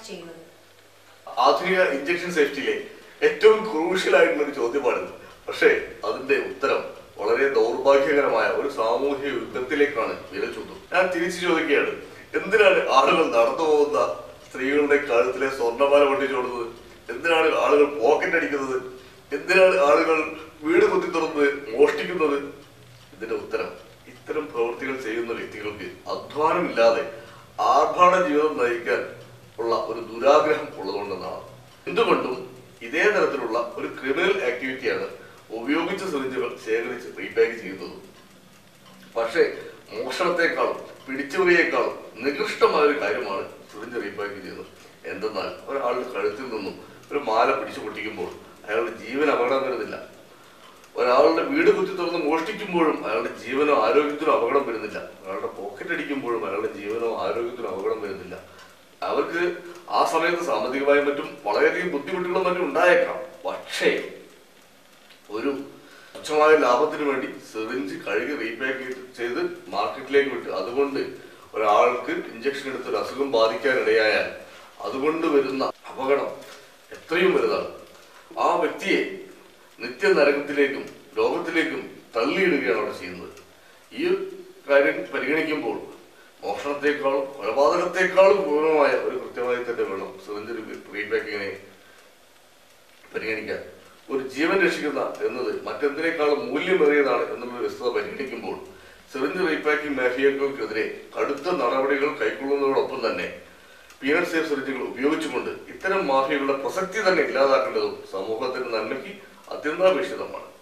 ചെയ്യുന്നത് ആധുനിക ഇഞ്ചക്ഷൻ സേഫ്റ്റിയിലെ ഏറ്റവും ക്രൂഷ്യൽ ആയിട്ടുള്ള ഒരു ചോദ്യമാണിത് പക്ഷേ അതിന്റെ ഉത്തരം വളരെ ദൗർഭാഗ്യകരമായ ഒരു സാമൂഹിക യുദ്ധത്തിലേക്കാണ് വിരൽ ചൂണ്ടും ഞാൻ തിരിച്ചു ചോദിക്കുകയാണ് എന്തിനാണ് ആളുകൾ നടന്നു പോകുന്ന സ്ത്രീകളുടെ കഴുത്തിലെ സ്വർണ്ണമാല പൊട്ടിച്ചോടുന്നത് എന്തിനാണ് ആളുകൾ പോക്കറ്റ് അടിക്കുന്നത് എന്തിനാണ് ആളുകൾ വീട് കുത്തി തുറന്ന് മോഷ്ടിക്കുന്നത് ഇതിന്റെ ഉത്തരം ഇത്തരം പ്രവൃത്തികൾ ചെയ്യുന്ന വ്യക്തികൾക്ക് അധ്വാനമില്ലാതെ ആർഭാട ജീവിതം നയിക്കാൻ ഉള്ള ഒരു ദുരാഗ്രഹം ഉള്ളതുകൊണ്ടെന്നാണ് എന്തുകൊണ്ടും ഇതേ തരത്തിലുള്ള ഒരു ക്രിമിനൽ ആക്ടിവിറ്റിയാണ് ഉപയോഗിച്ച സിറിഞ്ചുകൾ ശേഖരിച്ച് റീപാക്ക് ചെയ്യുന്നത് പക്ഷേ മോഷണത്തെക്കാളും പിടിച്ചുപറിയേക്കാളും നികൃഷ്ടമായ ഒരു കാര്യമാണ് സിറിഞ്ച് റീപാക്ക് ചെയ്യുന്നത് എന്തെന്നാൽ ഒരാളുടെ കഴുത്തിൽ നിന്നും ഒരു മാല പിടിച്ചു പൊട്ടിക്കുമ്പോൾ അയാളുടെ ജീവൻ അപകടം വരുന്നില്ല ഒരാളുടെ വീട് കുത്തി തുറന്ന് മോഷ്ടിക്കുമ്പോഴും അയാളുടെ ജീവനോ ആരോഗ്യത്തിനോ അപകടം വരുന്നില്ല അയാളുടെ പോക്കറ്റ് അടിക്കുമ്പോഴും അയാളുടെ ജീവനോ ആരോഗ്യത്തിനോ അപകടം വരുന്നില്ല അവർക്ക് ആ സമയത്ത് സാമ്പത്തികമായും മറ്റും വളരെയധികം ബുദ്ധിമുട്ടുകളും മറ്റും ഉണ്ടായേക്കാം പക്ഷേ ഒരു തുച്ഛമായ ലാഭത്തിന് വേണ്ടി സിറിഞ്ച് കഴുകി റീപാക്ക് ചെയ്ത് മാർക്കറ്റിലേക്ക് വിട്ട് അതുകൊണ്ട് ഒരാൾക്ക് ഇഞ്ചക്ഷൻ എടുത്ത് ഒരു അസുഖം ബാധിക്കാനിടയായാൽ അതുകൊണ്ട് വരുന്ന അപകടം എത്രയും വലുതാണ് ആ വ്യക്തിയെ നിത്യനരകത്തിലേക്കും ലോകത്തിലേക്കും തള്ളിയിടുകയാണ് അവിടെ ചെയ്യുന്നത് ഈ കാര്യം പരിഗണിക്കുമ്പോൾ മോഷണത്തെക്കാളും കൊലപാതകത്തെക്കാളും ക്രൂരമായ ഒരു കൃത്യമായി തന്നെ വേണം സിറിഞ്ച് റീപാക്കിങ്ങിനെ പരിഗണിക്കാൻ ഒരു ജീവൻ രക്ഷിക്കുന്ന എന്നത് മറ്റെന്തിനേക്കാളും മൂല്യമേറിയതാണ് എന്നുള്ള വ്യക്തത പരിഗണിക്കുമ്പോൾ സിറിഞ്ച് റീപാക്കിംഗ് മാഫിയകൾക്കെതിരെ കടുത്ത നടപടികൾ കൈക്കൊള്ളുന്നതോടൊപ്പം തന്നെ പീനൽ സേഫ് സിറിഞ്ചുകൾ ഉപയോഗിച്ചുകൊണ്ട് ഇത്തരം മാഫിയകളുടെ പ്രസക്തി തന്നെ ഇല്ലാതാക്കേണ്ടതും സമൂഹത്തിന്റെ നന്മയ്ക്ക് അത്യന്താപേക്ഷിതമാണ്